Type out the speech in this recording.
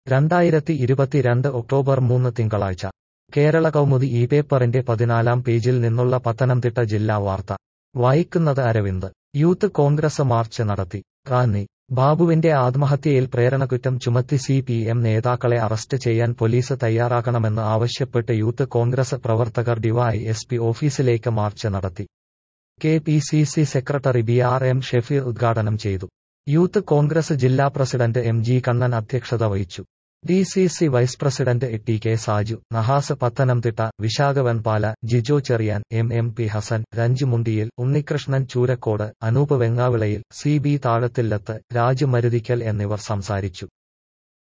രണ്ടായിരത്തി ഇരുപത്തിരണ്ട് ഒക്ടോബർ മൂന്ന് തിങ്കളാഴ്ച കേരള കൗമുദി ഈ പേപ്പറിന്റെ പതിനാലാം പേജിൽ നിന്നുള്ള പത്തനംതിട്ട ജില്ലാ വാർത്ത വായിക്കുന്നത് അരവിന്ദ് യൂത്ത് കോൺഗ്രസ് മാർച്ച് നടത്തി റാന്നി ബാബുവിന്റെ ആത്മഹത്യയിൽ പ്രേരണകുറ്റം ചുമത്തി സി പി എം നേതാക്കളെ അറസ്റ്റ് ചെയ്യാൻ പോലീസ് തയ്യാറാക്കണമെന്ന് ആവശ്യപ്പെട്ട് യൂത്ത് കോൺഗ്രസ് പ്രവർത്തകർ ഡിവൈ എസ് പി ഓഫീസിലേക്ക് മാർച്ച് നടത്തി K P C C secretary B R M Shefeer ഉദ്ഘാടനം ചെയ്തു യൂത്ത് കോൺഗ്രസ് ജില്ലാ പ്രസിഡന്റ് എം ജി കണ്ണൻ അധ്യക്ഷത വഹിച്ചു D C C vice president T K Saju Nahas Pathanamthitta Vishakha Venpala Jijo Cherian M M P Hassan Ranju Mundiyil Unnikrishnan Choorakode Anoop Vengavilayil C B Thazhathillathu Raju Maruthikkal എന്നിവർ സംസാരിച്ചു